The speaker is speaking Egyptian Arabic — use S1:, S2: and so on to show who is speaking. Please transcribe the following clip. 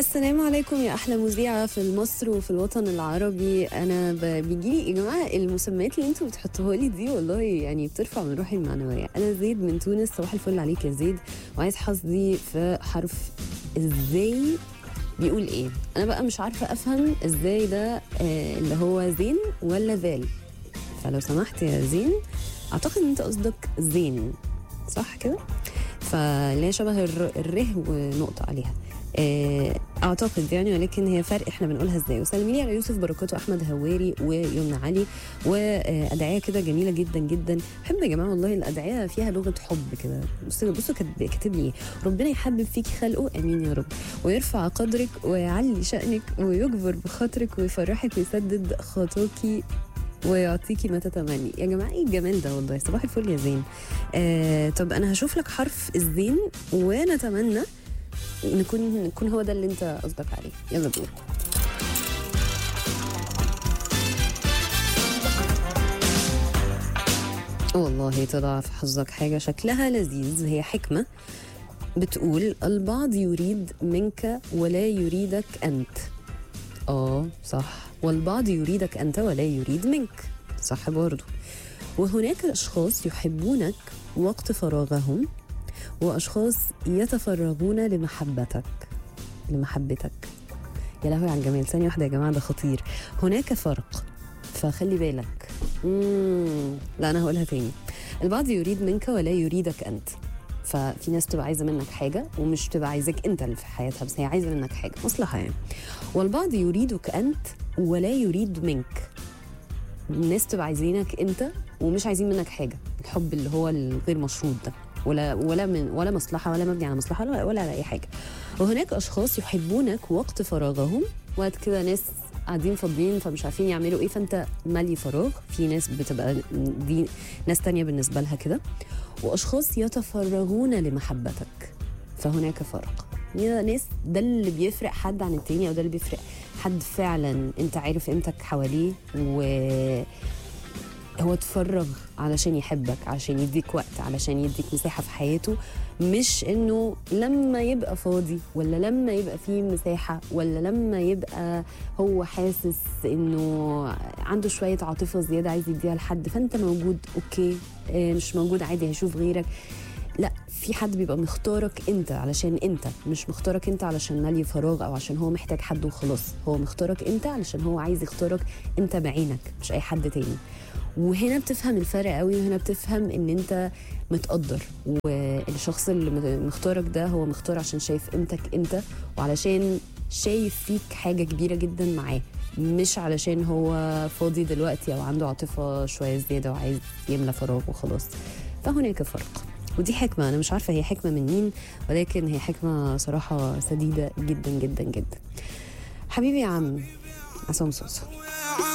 S1: السلام عليكم يا احلى مذيعه في مصر وفي الوطن العربي انا ب... بيجيلي يا جماعه المسميات اللي انتوا بتحطوها لي دي والله يعني بترفع من روحي المعنويه انا زيد من تونس صباح الفل عليك يا زيد وعايز حظي في حرف ازاي بيقول ايه انا بقى مش عارفه افهم ازاي ده آه اللي هو زين ولا ذال فلو سمحت يا زين اعتقد ان انت قصدك زين صح كده فاللي هي شبه الر- الره ونقطه عليها آه، اعتقد يعني ولكن هي فرق احنا بنقولها ازاي وسلمي لي على يوسف بركات واحمد هواري ويمنى علي وادعيه كده جميله جدا جدا بحب يا جماعه والله الادعيه فيها لغه حب كده بصوا بصوا كاتب كاتب لي إيه. ربنا يحبب فيك خلقه امين يا رب ويرفع قدرك ويعلي شانك ويجبر بخاطرك ويفرحك ويسدد خطاكي ويعطيكي ما تتمني يا جماعه ايه الجمال ده والله صباح الفل يا زين آه طب انا هشوف لك حرف الزين ونتمنى نكون نكون هو ده اللي انت قصدك عليه يلا بينا والله طلع في حظك حاجة شكلها لذيذ هي حكمة بتقول البعض يريد منك ولا يريدك أنت آه صح والبعض يريدك أنت ولا يريد منك صح برضو وهناك أشخاص يحبونك وقت فراغهم واشخاص يتفرغون لمحبتك لمحبتك يا لهوي على الجمال ثانيه واحده يا جماعه ده خطير هناك فرق فخلي بالك مم. لا انا هقولها تاني البعض يريد منك ولا يريدك انت ففي ناس تبقى عايزه منك حاجه ومش تبقى عايزاك انت اللي في حياتها بس هي عايزه منك حاجه مصلحه يعني والبعض يريدك انت ولا يريد منك الناس تبقى عايزينك انت ومش عايزين منك حاجه الحب اللي هو الغير مشروط ده ولا ولا من ولا مصلحه ولا مبني على مصلحه ولا, ولا على اي حاجه وهناك اشخاص يحبونك وقت فراغهم وقت كده ناس قاعدين فاضيين فمش عارفين يعملوا ايه فانت مالي فراغ في ناس بتبقى دي ناس تانية بالنسبه لها كده واشخاص يتفرغون لمحبتك فهناك فرق يا ناس ده اللي بيفرق حد عن التاني او ده اللي بيفرق حد فعلا انت عارف قيمتك حواليه و هو اتفرغ علشان يحبك علشان يديك وقت علشان يديك مساحة في حياته مش انه لما يبقى فاضي ولا لما يبقى فيه مساحة ولا لما يبقى هو حاسس انه عنده شوية عاطفة زيادة عايز يديها لحد فانت موجود اوكي آه، مش موجود عادي هيشوف غيرك لا في حد بيبقى مختارك انت علشان انت مش مختارك انت علشان مالي فراغ او عشان هو محتاج حد وخلاص هو مختارك انت علشان هو عايز يختارك انت بعينك مش اي حد تاني وهنا بتفهم الفرق قوي وهنا بتفهم ان انت متقدر والشخص اللي مختارك ده هو مختار عشان شايف قيمتك انت وعلشان شايف فيك حاجة كبيرة جدا معاه مش علشان هو فاضي دلوقتي او عنده عاطفة شوية زيادة وعايز يملى فراغ وخلاص فهناك فرق ودي حكمة أنا مش عارفة هي حكمة من مين ولكن هي حكمة صراحة سديدة جدا جدا جدا حبيبي يا عم عصام صوصة